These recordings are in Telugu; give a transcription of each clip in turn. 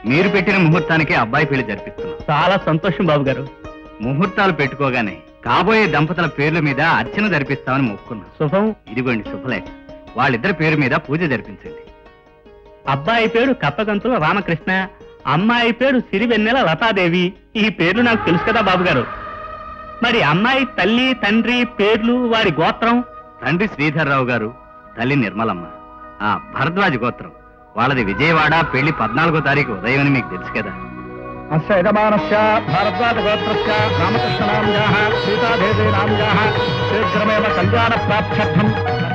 మీరు పెట్టిన ముహూర్తానికి అబ్బాయి పెళ్లి జరిపిస్తున్నాం చాలా సంతోషం బాబు గారు ముహూర్తాలు పెట్టుకోగానే కాబోయే దంపతుల పేర్ల మీద అర్చన జరిపిస్తామని మొక్కున్నాం శుభం ఇదిగోండి శుభలేఖ వాళ్ళిద్దరి పేరు మీద పూజ జరిపించండి అబ్బాయి పేరు కప్పగంతుల రామకృష్ణ అమ్మాయి పేరు సిరివెన్నెల లతాదేవి ఈ పేర్లు నాకు తెలుసు కదా బాబు గారు మరి అమ్మాయి తల్లి తండ్రి పేర్లు వారి గోత్రం తండ్రి శ్రీధర్రావు గారు తల్లి నిర్మలమ్మ ఆ భరద్వాజ్ గోత్రం వాళ్ళది విజయవాడ పెళ్లి పద్నాలుగో తారీఖు ఉదయం అని మీకు తెలుసు కదా అస్య యజమానస్య భారద్వాజ గోత్రస్య రామకృష్ణ నామ్యాః సీతాదేవి నామ్యాః శీఘ్రమేవ కళ్యాణ ప్రాప్త్యర్థం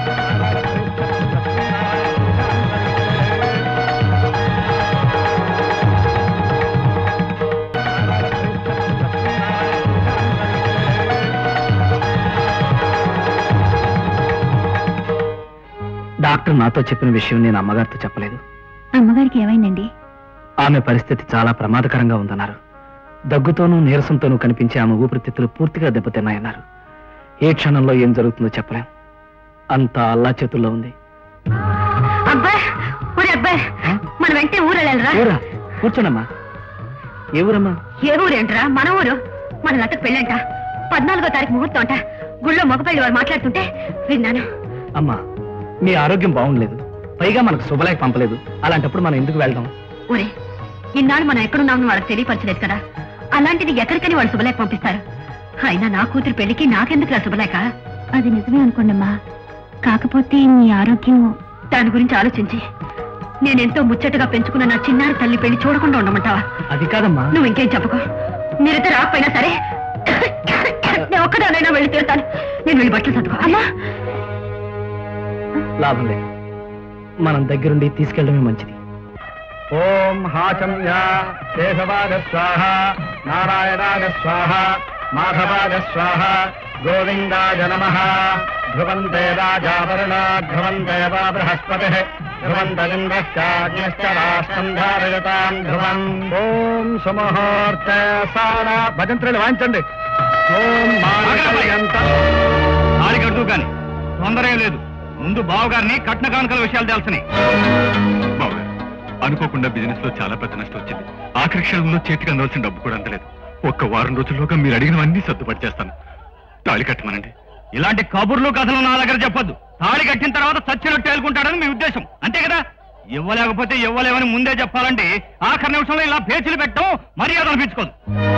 డాక్టర్ నాతో చెప్పిన విషయం నేను అమ్మగారితో చెప్పలేదు అమ్మగారికి ఏమైందండి ఆమె పరిస్థితి చాలా ప్రమాదకరంగా ఉందన్నారు దగ్గుతోనూ నీరసంతోనూ కనిపించే ఆమె ఊపిరితిత్తులు పూర్తిగా దెబ్బతిన్నాయన్నారు ఏ క్షణంలో ఏం జరుగుతుందో చెప్పలేం అంతా అల్లా చేతుల్లో ఉంది అబ్బాయి ఊరే అబ్బాయి మన వెంటనే ఊరు వెళ్ళాలరా ఊరా కూర్చోనమ్మా ఏ ఊరమ్మా ఏ ఊరేంట్రా మన ఊరు మన లతకు పెళ్ళంట పద్నాలుగో తారీఖు ముహూర్తం అంట గుళ్ళో మగపల్లి వారు మాట్లాడుతుంటే విన్నాను అమ్మా మీ ఆరోగ్యం బాగుండలేదు పైగా మనకు శుభలేఖ పంపలేదు అలాంటప్పుడు మనం ఎందుకు వెళ్దాం ఊరే ఇన్నాళ్ళు మనం ఎక్కడున్నామని వాళ్ళకి తెలియపరచలేదు కదా అలాంటిది ఎక్కడికని వాళ్ళు శుభలేఖ పంపిస్తారు అయినా నా కూతురు పెళ్లికి నాకెందుకు శుభలేఖ అది నిజమే అనుకోండమ్మా కాకపోతే మీ ఆరోగ్యం దాని గురించి ఆలోచించి నేనెంతో ముచ్చటగా పెంచుకున్న నా చిన్నారి తల్లి పెళ్లి చూడకుండా ఉండమంటావా అది కాదమ్మా నువ్వు ఇంకేం చెప్పుకో మీరైతే రాకపోయినా సరే నేను ఒక్కదానైనా వెళ్ళి తీరుతాను నేను వెళ్ళి బట్టలు సర్దుకో అమ్మా లాభం లేదు మనం దగ్గరుండి తీసుకెళ్ళడమే మంచిది ఓం హాచమ్య కేశవాగ స్వాహ నారాయణాగ స్వాహ మాధవాగ స్వాహ గోవిందాయ నమ ధ్రువంతే రాజావరుణ ధ్రువంతే వా బృహస్పతి ధ్రువంతలింగశ్చాగ్నిశ్చ రాష్ట్రం ధారయతాం ధ్రువం ఓం సుముహూర్త సాన భజంత్రులు వాయించండి ఓం మానకల్యంత తాళి కడుతూ కానీ తొందర ఏం లేదు ముందు బావగారిని కట్న కానుకల విషయాలు తెలిసినాయి బావగారు అనుకోకుండా బిజినెస్ లో చాలా పెద్ద నష్టం వచ్చింది ఆఖరి క్షణంలో చేతికి అందవలసిన డబ్బు కూడా అందలేదు ఒక్క వారం రోజుల్లోగా మీరు అడిగినవన్నీ సర్దుబాటు చేస్తాను తాళి కట్టమనండి ఇలాంటి కబుర్లు కథలు నా దగ్గర చెప్పొద్దు తాళి కట్టిన తర్వాత చచ్చినట్టు ఏలుకుంటాడని మీ ఉద్దేశం అంతే కదా ఇవ్వలేకపోతే ఇవ్వలేమని ముందే చెప్పాలంటే ఆఖరి నిమిషంలో ఇలా పేచీలు పెట్టడం మర్యాద అనిపించుకోదు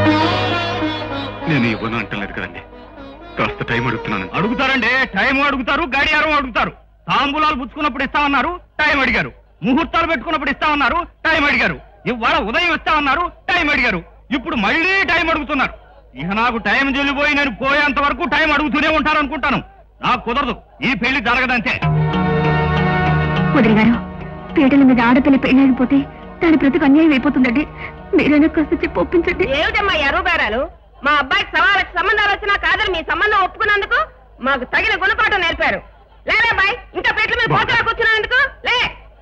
నేను ఇవ్వను అంటలేదు కదండి కాస్త టైం అడుగుతున్నాను అడుగుతారండి టైం అడుగుతారు గడియారం అడుగుతారు తాంబూలాలు పుచ్చుకున్నప్పుడు ఇస్తామన్నారు టైం అడిగారు ముహూర్తాలు పెట్టుకున్నప్పుడు ఇస్తామన్నారు టైం అడిగారు ఇవాళ ఉదయం ఇస్తామన్నారు టైం అడిగారు ఇప్పుడు మళ్ళీ టైం అడుగుతున్నారు ఇక నాకు టైం చెల్లిపోయి నేను పోయేంత వరకు టైం అడుగుతూనే ఉంటారు అనుకుంటాను నాకు కుదరదు ఈ పెళ్లి జరగదంతే కుదిరి గారు పీటల మీద ఆడపిల్ల పెళ్ళైపోతే దాని బ్రతుకు అన్యాయం అయిపోతుందండి మీరైనా కాస్త చెప్పి ఒప్పించండి ఏమిటమ్మా ఈ అరువు బేరాలు మా అబ్బాయికి సవాళ్ళకి సంబంధాలు వచ్చినా కాదని మీ సంబంధం ఒప్పుకున్నందుకు మాకు తగిన గుణపాఠం నేర్పారు లేలే బాయ్ ఇంకా పెట్ల మీద పోతలా కూర్చున్నందుకు లే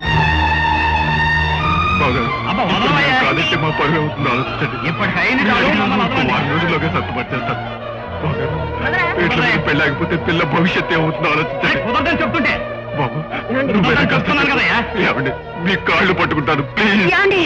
బావగారు, అబ్బా, వదలవయ్యా. కాదంటే మా పరువు అవుతుందో ఆలోచించండి ఇప్పటికి అయింది చాలు, మమ్మల్ని ఒక్క వదలండి. వారం రోజుల్లోగా సర్దుబాటు చేస్తాను బావగారు, వదరా. వీటిలోకి పెళ్ళాకపోతే పిల్ల భవిష్యత్తు ఏమవుతుందో ఆలోచించండి కుదరదని చెప్తుంటే బాబు ఏమండి? నువ్వేనా కాస్త చెప్తున్నాను కదయ్యా. ఏమండి మీ కాళ్ళు పట్టుకుంటాను ప్లీజ్ యాండి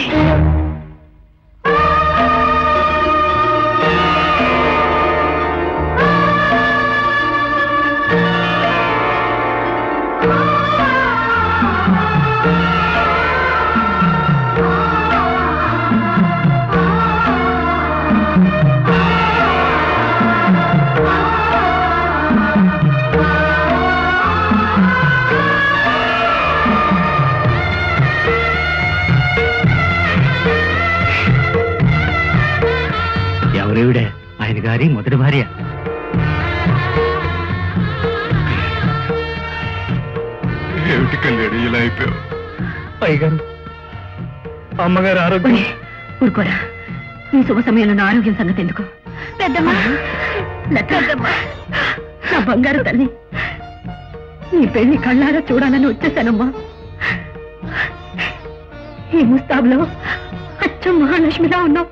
ఎవరేవిడే ఆయన గారి మొదటి భార్య ఏమిటి కళ్యాణి ఇలా అయిపోయావు అయ్యగారు అమ్మగారు ఆరోగ్యం ఒరే, ఊరుకోరా ఈ శుభ సమయంలో నా ఆరోగ్యం సంగతి ఎందుకు పెద్దమ్మా పెద్దమ్మా నా బంగారు తల్లి నీ పెళ్లి కళ్ళారా చూడాలని వచ్చేసానమ్మా ఈ ముస్తాబులో అచ్చం మహాలక్ష్మిలా ఉన్నావు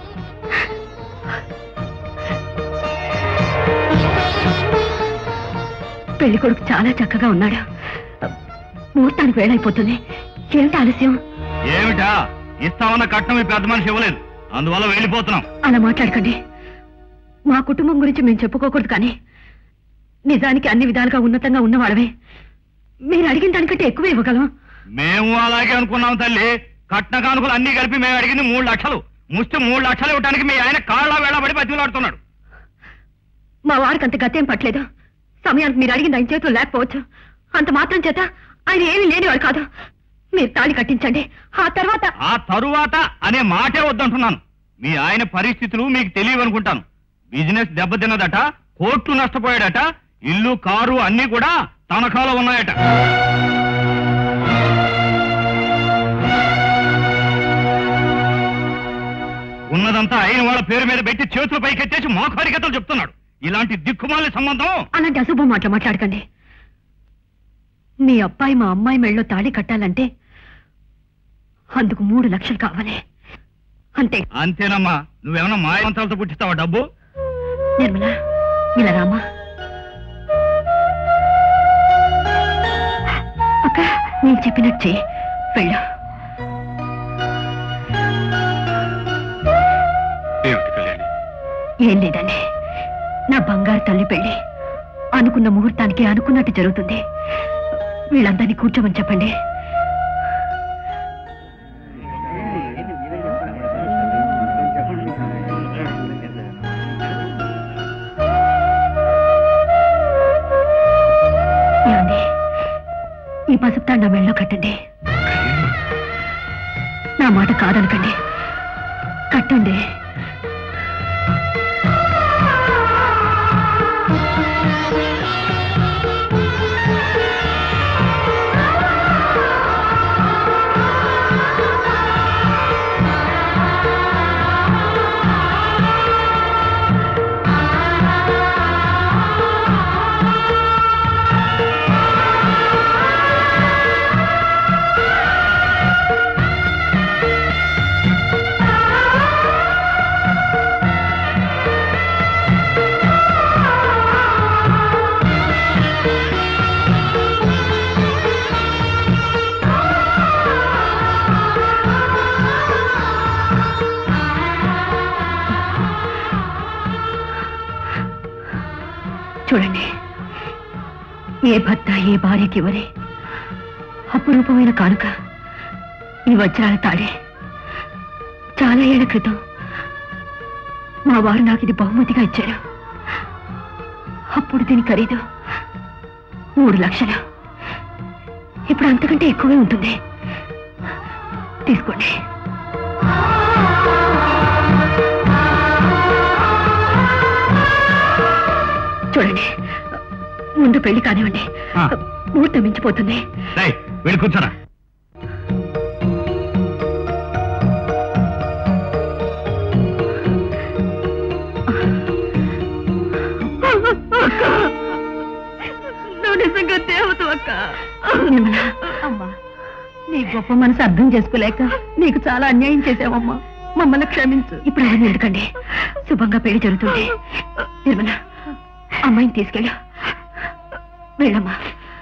పెళ్లి కొడుకు చాలా చక్కగా ఉన్నాడు ముహూర్తానికి వేళైపోతుంది ఏమిటి ఆలస్యం ఏమిటా ఇస్తామన్న కట్నం ఈ పెద్ద మనిషి ఇవ్వలేదు అందువల్ల వెళ్ళిపోతున్నాం అలా మాట్లాడకండి మా కుటుంబం గురించి మేము చెప్పుకోకూడదు కానీ నిజానికి అన్ని విధాలుగా ఉన్నతంగా ఉన్నవాళ్ళమే మీరు అడిగిన దానికంటే ఎక్కువ ఇవ్వగలం మేము అలాగే అనుకున్నాం తల్లి కట్న కానుకలు అన్ని కలిపి మేము అడిగింది మూడు లక్షలు ముష్టి మూడు లక్షలు ఇవ్వడానికి మీ ఆయన కాళ్ళ వేళబడి బతిలాడుతున్నాడు మా వారికి అంత గతేం పట్టలేదు సమయానికి మీరు అడిగింది ఆయన చేతులు లేకపోవచ్చు అంత మాత్రం చేత ఆయన ఏమీ లేనివాడు కాదు మీరు తాళి కట్టించండి ఆ తర్వాత ఆ తరువాత అనే మాటే వద్దంటున్నాను మీ ఆయన పరిస్థితులు మీకు తెలియవనుకుంటాను బిజినెస్ దెబ్బతిన్నదట కోట్లు నష్టపోయాడట ఇల్లు కారు అన్ని కూడా తనఖాలో ఉన్నాయట ఉన్నదంతా అయిన వాళ్ళ పేరు మీద పెట్టి చేతులు పైకెత్తేసి మోకారికతలు చెప్తున్నాడు ఇలాంటి దిక్కుమాలి సంబంధం అలాంటి అశుభం మాటలు మాట్లాడకండి మీ అబ్బాయి మా అమ్మాయి మెళ్ళలో తాళి కట్టాలంటే అందుకు మూడు లక్షలు కావాలి అంతే అంతేనమ్మా నువ్వేమన్నా మాయమంత్రాలతో పుట్టిస్తావా డబ్బు నిర్మల ఇలా రామా అక్క నేను చెప్పినట్టు చెయ్యి వెళ్ళు ఏమిటి కళ్యాణి ఏం లేదండి నా బంగారు తల్లి పెళ్లి అనుకున్న ముహూర్తానికి అనుకున్నట్టు జరుగుతుంది వీళ్ళందరినీ కూర్చోమని చెప్పండి ఏమండి ఈ పసుపు తాడు నా మెళ్ళలో కట్టండి నా మాట కాదనకండి కట్టండి చూడండి ఏ భర్త ఏ భార్యకి ఇవ్వరే అపురూపమైన కానుక ఈ వజ్రాల తాళే చాలా ఏళ్ల క్రితం మా వారు నాకు ఇది బహుమతిగా ఇచ్చారు అప్పుడు దీని ఖరీదు మూడు లక్షలు ఇప్పుడు అంతకంటే ఎక్కువే ఉంటుంది తీసుకోండి చూడండి ముందు పెళ్లి కానివ్వండి ఆ. ముహూర్తం మించిపోతుంది రేయ్, వెళ్ళి కూర్చోరా నువ్వు నిజంగా దేవత అక్క అమ్మా నీ గొప్ప మనసు అర్థం చేసుకోలేక నీకు చాలా అన్యాయం చేసావమ్మా మమ్మల్ని క్షమించు ఇప్పుడు అవన్నీ ఎందుకండి శుభంగా పెళ్లి జరుగుతుంది నిర్మల అమ్మాయిని తీసుకెళ్ళు వెళ్ళమ్మా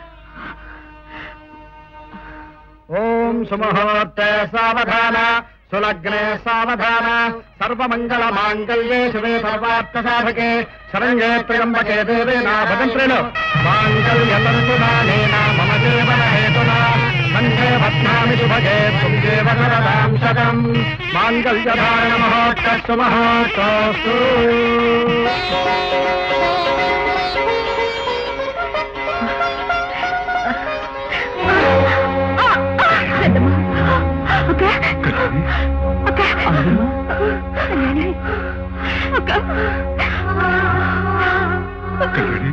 ఓం సుముహూర్తే సావధాన సులగ్నే సావధాన సర్వమంగళ మాంగళ్యే శివే సర్వార్థ సాధకే శరణ్యే త్ర్యంబకే దేవే నా భజంత్రిలో మాంగళ్యతంతుదానేన మమ జీవన హేతునా కంఠే బధ్నామి శుభగే తుంగేవ సరదాం శతం మాంగళ్యధారణ మహోత్సవ మహోత్సవస్తు కళ్యాణి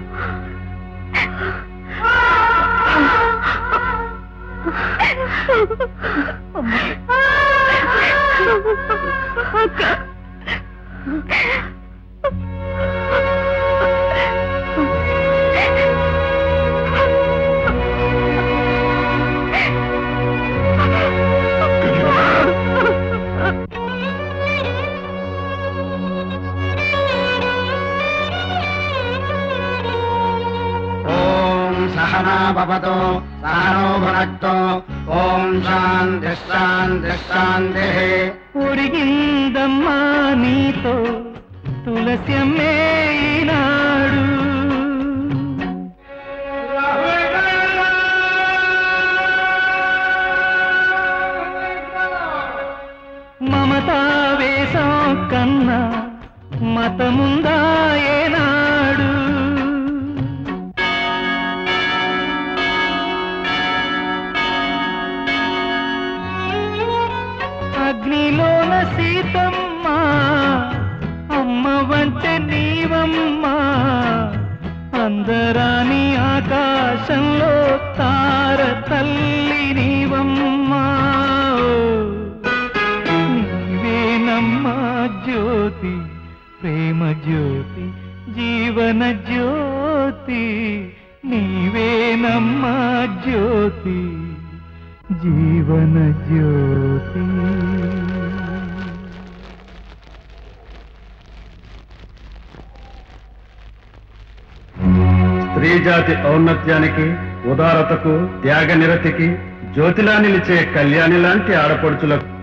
ఓం సహనా భవతో సహనో భునక్తో ఓం శాంతి శాంతి శాంతి శాంతి ఉరిగిందమ్మా నీతో తులసమ్మే ఈనాడు మమతావేశం కన్నా మతముందా ఏనాడు అగ్నిలోన సీతమ్మ అమ్మ వంటే నీవమ్మ అందరాని ఆకాశంలో తార తల్లి నీవమ్మా నీవేనమ్మా జ్యోతి ప్రేమ జ్యోతి జీవన జ్యోతి నీవేనమ్మా జ్యోతి జీవన జ్యోతి స్త్రీ జాతి ఔన్నత్యానికి ఉదారతకు త్యాగ నిరతికి జ్యోతిలా నిలిచే కళ్యాణి లాంటి ఆడపడుచులకు